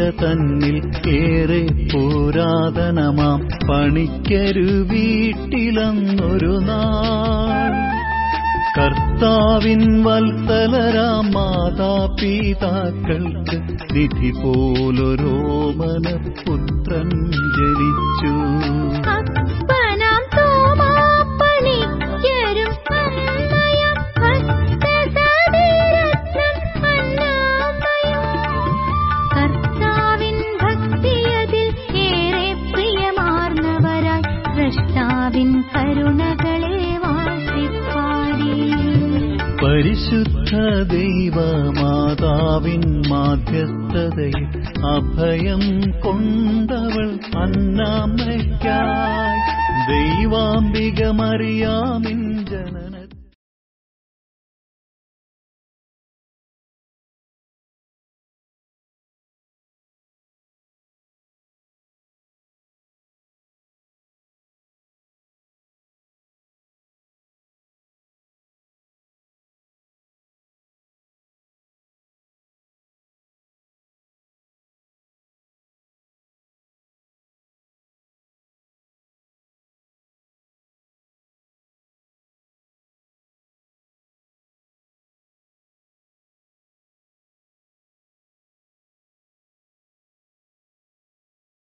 തന്നിൽ ഏറെ പുരാതനമാം പണിക്കരു വീട്ടിലന്നൊരു നാൾ കർത്താവിൻ വത്സലരാം മാതാപിതാക്കൾക്ക് നിധി പോലൊരോമന പുത്രൻ ജനിച്ചു അപ്പനാം തോമാപ്പണിക്കരും അമ്മയാം ഭക്തസതിരത്നം അന്നാമയും കർത്താവിൻ ഭക്തിയതിൽ ഏറെ പ്രിയമാർന്നവരായി സൃഷ്ടാവിൻ കരുണകളെ വാഴ്ത്തിപ്പാടി പരിശുദ്ധ ദൈവമാതാവിൻ മാധ്യസ്ഥതയിൽ അഭയം കൊണ്ടവൾ അന്നാമയ്ക്കായി ദൈവാംബിക മറിയാമിൻ ജന